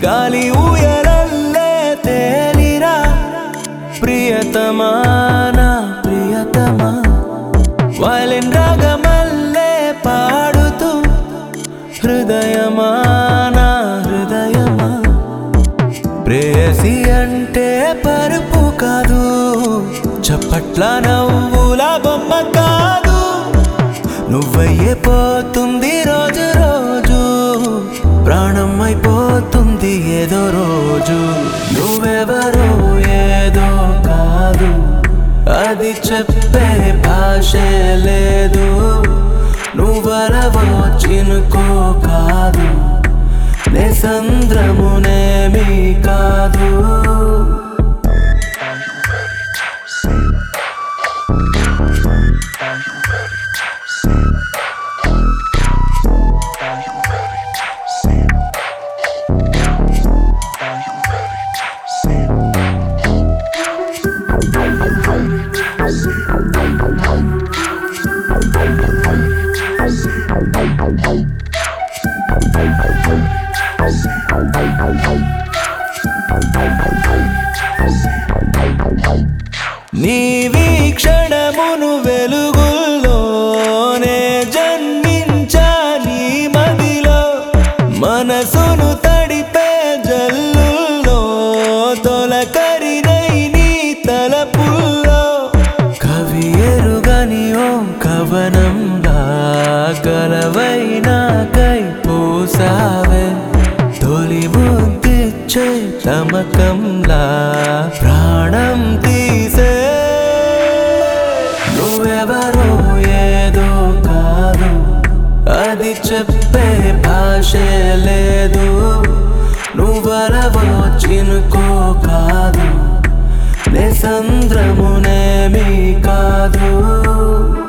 గాలి ఊయలల్లే తేలిరా ప్రియతమా నా ప్రియతమా వైలిన్ రాగమల్లే పాడుతూ హృదయమా నా హృదయమా ప్రేయసి అంటే పరుపు కాదు చప్పట్ల నవ్వుల బొమ్మ కాదు నువ్వయ్యే పోతుంది రోజు రోజు ప్రాణం అయిపోతుంది ఏదో రోజు నువ్వెవరో ఏదో కాదు అది చెప్పే భాషే లేదు నువ్వరవో చినుకో కాదు నే సంద్రమునేమీ కాదు నీ వీక్షణమును వెలుగుల్లోనే జన్మించా నీ మదిలో మనసును తడిపే జల్లుల్లో తొలకరినై నీ తలపుల్లో కవి ఎరుగని ఓ కవనంలా కలవైనా కై పూసావే తొలి బుద్ధిచ్చే తమకంలా ప్రాణం తీసే నువ్వెవరో ఏదో కాదు అది చెప్పే భాషే లేదు నువ్వరవో చినుకో కాదు నే సంద్రమునేమీ కాదు